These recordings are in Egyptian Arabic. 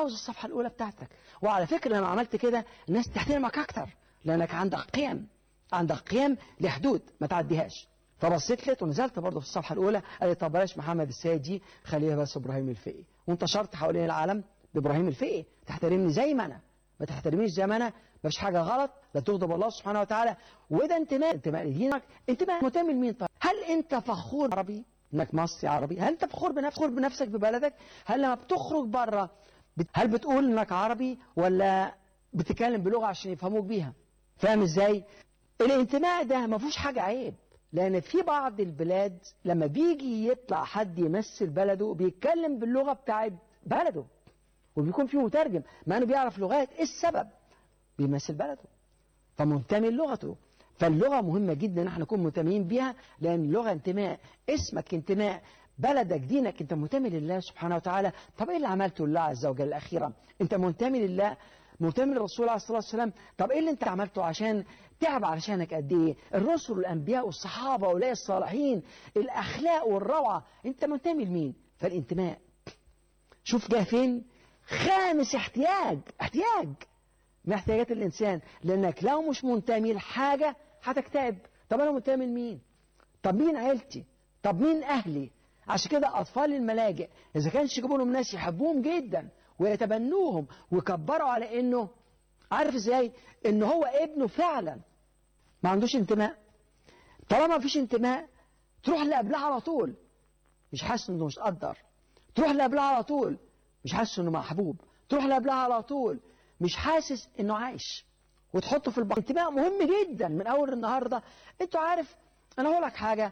عاوز الصفحه الاولى بتاعتك وعلى فكره لما عملت كده الناس تحترمك اكتر لانك عندك قيم عندك قيم لحدود ما تعديهاش فبصيت لقيت ونزلت برضه في الصفحه الاولى قال لي طب بلاش محمد السيد دي خليها بس ابراهيم الفقي وانتشرت حوالين العالم بابراهيم الفقي تحترمني زي ما انا ما تحترمنيش زي ما انا مفيش حاجه غلط لا تغضب الله سبحانه وتعالى وده انتماء انتماء لدينك انتماء منتمي لمين طيب هل انت فخور عربي انك مصري عربي هل انت فخور بنفسك فخور بنفسك ببلدك هل لما بتخرج بره بت... هل بتقول انك عربي ولا بتتكلم بلغه عشان يفهموك بيها فاهم ازاي الانتماء ده ما فيهوش حاجه عيب لان في بعض البلاد لما بيجي يطلع حد يمثل بلده بيتكلم باللغه بتاعت بلده وبيكون في مترجم مع انه بيعرف لغات ايه السبب بيمثل بلده فمنتمي لغته فاللغه مهمه جدا ان احنا نكون منتمين بيها لان اللغه انتماء اسمك انتماء بلدك دينك انت منتمي لله سبحانه وتعالى طب ايه اللي عملته لله عز وجل الاخيرا انت منتمي لله منتمي للرسول عليه الصلاه والسلام طب ايه اللي انت عملته عشان تعب علشانك قد ايه الرسل والانبياء والصحابه واولياء الصالحين الاخلاق والروعه انت منتمي لمين فالانتماء شوف جه فين خامس احتياج احتياج من احتياجات الانسان لانك لو مش منتمي لحاجه هتكتئب طب انا منتمي لمين طب مين عيلتي طب مين اهلي عشان كده اطفال الملاجئ اذا كانش يجيبوا لهم ناس يحبوهم جدا ويتبنوهم ويكبروا على انه عارف ازاي ان هو ابنه فعلا ما عندوش انتماء طالما ما فيش انتماء تروح اللي قبلها على طول مش حاسس انه مش قدر تروح اللي قبلها على طول مش حاسس انه محبوب تروح اللي قبلها على طول مش حاسس انه عايش وتحطه في البحر انتماء مهم جدا من اول النهارده انتوا عارف انا هقول لك حاجه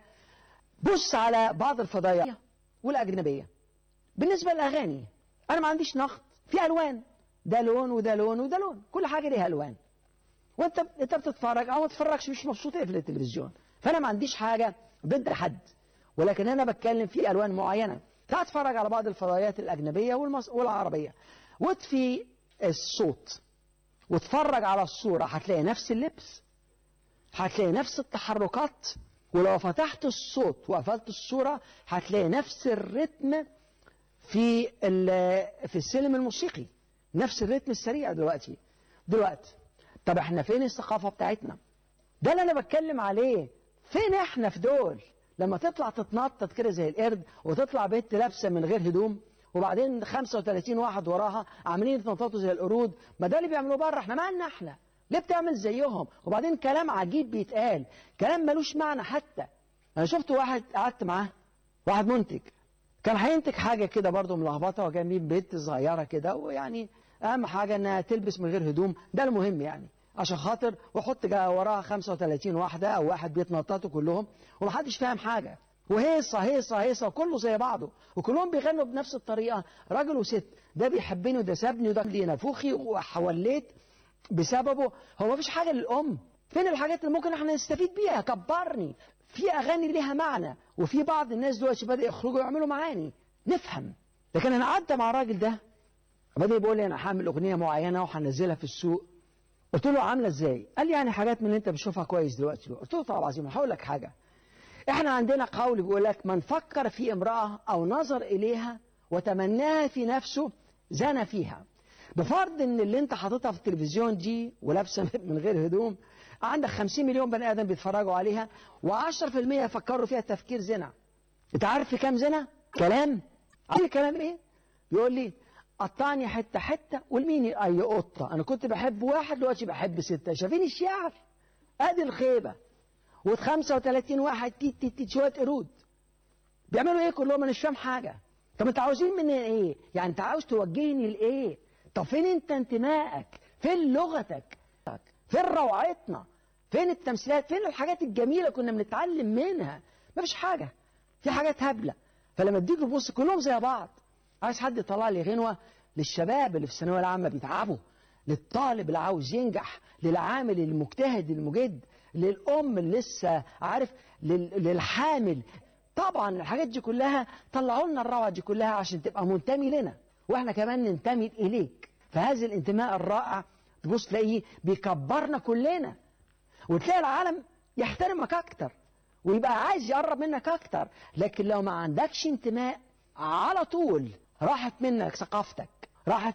بص على بعض الفضائيات والاجنبيه بالنسبه للاغاني انا ما عنديش نقد في الوان ده لون وده لون وده لون كل حاجه ليها الوان وانت انت بتتفرج او ما تتفرجش مش مبسوط في التلفزيون فانا ما عنديش حاجه ضد حد ولكن انا بتكلم في الوان معينه تعال اتفرج على بعض الفضائيات الاجنبيه والمص... والعربيه واطفي الصوت واتفرج على الصوره هتلاقي نفس اللبس هتلاقي نفس التحركات ولو فتحت الصوت وقفلت الصوره هتلاقي نفس الريتم في في السلم الموسيقي نفس الريتم السريع دلوقتي دلوقتي طب احنا فين الثقافه بتاعتنا ده اللي انا بتكلم عليه فين احنا في دول لما تطلع تتنطط كده زي القرد وتطلع بنت لابسه من غير هدوم وبعدين 35 واحد وراها عاملين يتنططوا زي القرود ما ده اللي بيعملوه بره احنا مالنا احنا ليه بتعمل زيهم وبعدين كلام عجيب بيتقال كلام ملوش معنى حتى انا شفت واحد قعدت معاه واحد منتج كان هينتج حاجه كده برضه ملخبطه وجايبين بنت صغيره كده ويعني اهم حاجه انها تلبس من غير هدوم ده المهم يعني عشان خاطر واحط وراها 35 واحده او واحد بيتنططوا كلهم ومحدش فاهم حاجه وهيصه هيصه هيصه كله زي بعضه وكلهم بيغنوا بنفس الطريقه راجل وست ده بيحبني وده سابني وده لي نفوخي وحوليت بسببه هو مفيش حاجه للام فين الحاجات اللي ممكن احنا نستفيد بيها كبرني في اغاني ليها معنى وفي بعض الناس دلوقتي بدا يخرجوا يعملوا معاني نفهم لكن انا قعدت مع الراجل ده بدا بيقول لي انا هعمل اغنيه معينه وهنزلها في السوق قلت له عامله ازاي قال لي يعني حاجات من اللي انت بتشوفها كويس دلوقتي قلت له طبعا العظيم هقول لك حاجه احنا عندنا قول بيقول لك من فكر في امراه او نظر اليها وتمناها في نفسه زنى فيها بفرض ان اللي انت حاططها في التلفزيون دي ولابسه من غير هدوم عندك 50 مليون بني ادم بيتفرجوا عليها و10% يفكروا فيها تفكير زنا انت عارف في كام زنا كلام عارف كلام ايه بيقول لي قطعني حته حته والمين اي قطه انا كنت بحب واحد دلوقتي بحب سته شايفين الشعر ادي الخيبه و35 واحد تيت تيت تيت شويه قرود بيعملوا ايه كلهم انا مش فاهم حاجه طب انت عاوزين مني ايه يعني انت عاوز توجهني لايه طب فين انت انتمائك فين لغتك فين روعتنا فين التمثيلات فين الحاجات الجميله كنا بنتعلم منها مفيش حاجه في حاجات هبله فلما تيجي تبص كلهم زي بعض عايز حد يطلع لي غنوه للشباب اللي في الثانويه العامه بيتعبوا للطالب اللي عاوز ينجح للعامل المجتهد المجد للام اللي لسه عارف للحامل طبعا الحاجات دي كلها طلعوا لنا الروعه دي كلها عشان تبقى منتمي لنا واحنا كمان ننتمي اليك فهذا الانتماء الرائع تبص تلاقيه بيكبرنا كلنا وتلاقي العالم يحترمك اكتر ويبقى عايز يقرب منك اكتر لكن لو ما عندكش انتماء على طول راحت منك ثقافتك راحت